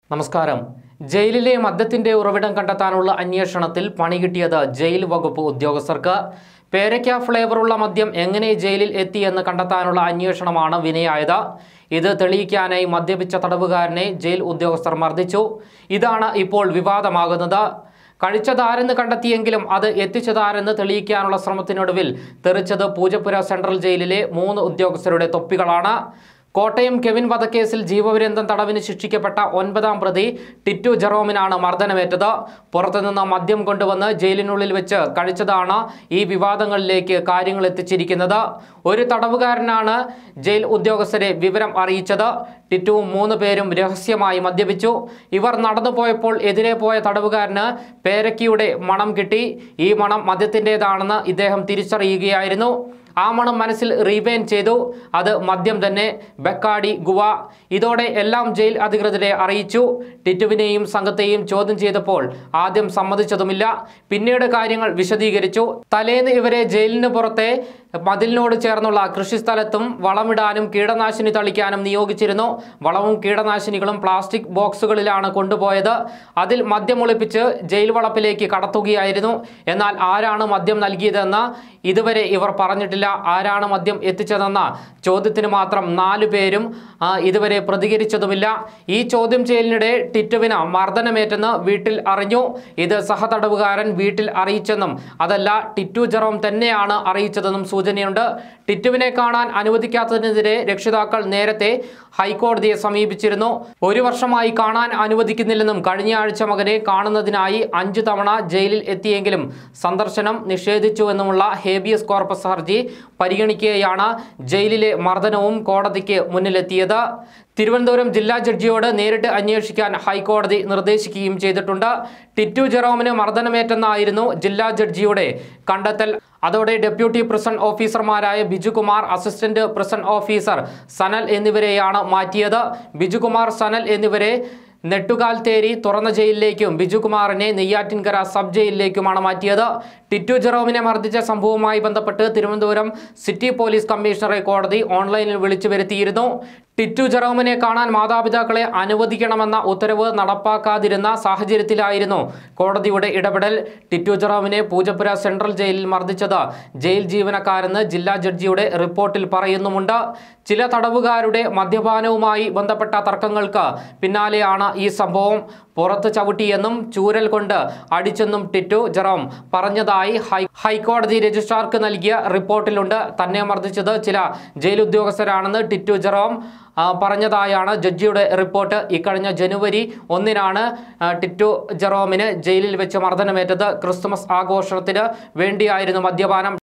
നമസ്കാരം ജയിലിലെ മദ്യത്തിന്റെ ഉറവിടം കണ്ടെത്താനുള്ള അന്വേഷണത്തിൽ പണി കിട്ടിയത് ജയിൽ വകുപ്പ് ഉദ്യോഗസ്ഥർക്ക് പേരയ്ക്ക ഫ്ലേവറുള്ള മദ്യം എങ്ങനെ ജയിലിൽ എത്തിയെന്ന് കണ്ടെത്താനുള്ള അന്വേഷണമാണ് വിനയായത് ഇത് തെളിയിക്കാനായി മദ്യപിച്ച തടവുകാരനെ ജയിൽ ഉദ്യോഗസ്ഥർ മർദ്ദിച്ചു ഇതാണ് ഇപ്പോൾ വിവാദമാകുന്നത് കഴിച്ചതാരെന്ന് കണ്ടെത്തിയെങ്കിലും അത് എത്തിച്ചതാരെന്ന് തെളിയിക്കാനുള്ള ശ്രമത്തിനൊടുവിൽ തെറിച്ചത് പൂജപ്പുര സെൻട്രൽ ജയിലിലെ മൂന്ന് ഉദ്യോഗസ്ഥരുടെ തൊപ്പികളാണ് കോട്ടയം കെവിൻ വധക്കേസിൽ ജീവപര്യന്തം തടവിന് ശിക്ഷിക്കപ്പെട്ട ഒൻപതാം പ്രതി ടിറ്റു ജെറോമിനാണ് മർദ്ദനമേറ്റത് പുറത്തുനിന്ന് മദ്യം കൊണ്ടുവന്ന് ജയിലിനുള്ളിൽ വെച്ച് കഴിച്ചതാണ് ഈ വിവാദങ്ങളിലേക്ക് കാര്യങ്ങൾ എത്തിച്ചിരിക്കുന്നത് ഒരു തടവുകാരനാണ് ജയിൽ ഉദ്യോഗസ്ഥരെ വിവരം അറിയിച്ചത് ടിറ്റുവും മൂന്ന് പേരും രഹസ്യമായി മദ്യപിച്ചു ഇവർ നടന്നു പോയപ്പോൾ എതിരെ പോയ തടവുകാരന് പേരക്കിയുടെ മണം കിട്ടി ഈ മണം മദ്യത്തിൻ്റെതാണെന്ന് ഇദ്ദേഹം തിരിച്ചറിയുകയായിരുന്നു ആ മണം മനസ്സിൽ റീവെയിൻ ചെയ്തു അത് മദ്യം തന്നെ ബെക്കാടി ഗുവ ഇതോടെ എല്ലാം ജയിൽ അധികൃതരെ അറിയിച്ചു ടിറ്റുവിനെയും സംഘത്തെയും ചോദ്യം ചെയ്തപ്പോൾ ആദ്യം സമ്മതിച്ചതുമില്ല പിന്നീട് കാര്യങ്ങൾ വിശദീകരിച്ചു തലേന്ന് ഇവരെ ജയിലിന് പുറത്തെ മതിലിനോട് ചേർന്നുള്ള കൃഷിസ്ഥലത്തും വളമിടാനും കീടനാശിനി തളിക്കാനും നിയോഗിച്ചിരുന്നു വളവും കീടനാശിനികളും പ്ലാസ്റ്റിക് ബോക്സുകളിലാണ് കൊണ്ടുപോയത് അതിൽ മദ്യം ഒളിപ്പിച്ച് ജയിൽ വളപ്പിലേക്ക് കടത്തുകയായിരുന്നു എന്നാൽ ആരാണ് മദ്യം നൽകിയതെന്ന് ഇതുവരെ ഇവർ പറഞ്ഞിട്ടില്ല ആരാണ് മദ്യം എത്തിച്ചതെന്ന ചോദ്യത്തിന് മാത്രം നാലു പേരും ആ, ഇതുവരെ പ്രതികരിച്ചതുമില്ല ഈ ചോദ്യം ചെയ്യലിനിടെ ടിറ്റുവിന് മർദ്ദനമേറ്റെന്ന് വീട്ടിൽ അറിഞ്ഞു ഇത് സഹതടവുകാരൻ വീട്ടിൽ അറിയിച്ചെന്നും അതല്ല ടിറ്റു ജെറോം തന്നെയാണ് അറിയിച്ചതെന്നും സൂചനയുണ്ട് ടിറ്റുവിനെ കാണാൻ അനുവദിക്കാത്തതിനെതിരെ രക്ഷിതാക്കൾ നേരത്തെ ഹൈക്കോടതിയെ സമീപിച്ചിരുന്നു ഒരു വർഷമായി കാണാൻ അനുവദിക്കുന്നില്ലെന്നും കഴിഞ്ഞ ആഴ്ച മകനെ കാണുന്നതിനായി അഞ്ചു തവണ ജയിലിൽ എത്തിയെങ്കിലും സന്ദർശനം നിഷേധിച്ചുവെന്നുമുള്ള ഹേബിയസ് കോർപ്പസ് ഹർജി പരിഗണിക്കുകയാണ് ജയിലിലെ മർദ്ദനവും കോടതിക്ക് മുന്നിലെത്തിയത് തിരുവനന്തപുരം ജില്ലാ ജഡ്ജിയോട് നേരിട്ട് അന്വേഷിക്കാൻ ഹൈക്കോടതി നിർദ്ദേശിക്കുകയും ചെയ്തിട്ടുണ്ട് ടിറ്റു ജെറോമിന് മർദ്ദനമേറ്റെന്നായിരുന്നു ജില്ലാ ജഡ്ജിയുടെ കണ്ടെത്തൽ അതോടെ ഡെപ്യൂട്ടി പ്രസൺ ഓഫീസർമാരായ Bijukumar assistant prison officer Sanal എന്നിവരെയാണ് മാറ്റിയത് ബിജുകുമാർ സനൽ എന്നിവരെ നെട്ടുകാൽ തേരി തുറന്ന ജയിലിലേക്കും ബിജുകുമാറിനെ നെയ്യാറ്റിൻകര സബ് ജയിലിലേക്കുമാണ് മാറ്റിയത് ടിറ്റു ജെറോമിനെ മർദ്ദിച്ച സംഭവവുമായി ബന്ധപ്പെട്ട് തിരുവനന്തപുരം സിറ്റി പോലീസ് കമ്മീഷണറെ കോടതി ഓൺലൈനിൽ വിളിച്ചു വരുത്തിയിരുന്നു ടിറ്റു ജെറോമിനെ കാണാൻ മാതാപിതാക്കളെ അനുവദിക്കണമെന്ന ഉത്തരവ് നടപ്പാക്കാതിരുന്ന സാഹചര്യത്തിലായിരുന്നു കോടതിയുടെ ഇടപെടൽ ടിറ്റു ജെറോമിനെ പൂജപ്പുര സെൻട്രൽ ജയിലിൽ മർദ്ദിച്ചത് ജയിൽ ജീവനക്കാരെന്ന് ജില്ലാ ജഡ്ജിയുടെ റിപ്പോർട്ടിൽ പറയുന്നുമുണ്ട് ചില തടവുകാരുടെ മദ്യപാനവുമായി ബന്ധപ്പെട്ട തർക്കങ്ങൾക്ക് പിന്നാലെയാണ് ഈ സംഭവം പുറത്ത് ചവിട്ടിയെന്നും ചൂരൽ കൊണ്ട് അടിച്ചെന്നും ടിറ്റു ജെറോം പറഞ്ഞതായി ഹൈ ഹൈക്കോടതി രജിസ്ട്രാർക്ക് നൽകിയ റിപ്പോർട്ടിലുണ്ട് തന്നെ മർദ്ദിച്ചത് ചില ജയിൽ ഉദ്യോഗസ്ഥരാണെന്ന് ടിറ്റു ജെറോം ആ, പറഞ്ഞതായാണ് ജഡ്ജിയുടെ റിപ്പോർട്ട് ഇക്കഴിഞ്ഞ ജനുവരി ഒന്നിനാണ് ആ, ടിറ്റു ജെറോമിന് ജയിലിൽ വെച്ച് മർദ്ദനമേറ്റത് ക്രിസ്തുമസ് ആഘോഷത്തിന് വേണ്ടിയായിരുന്നു മദ്യപാനം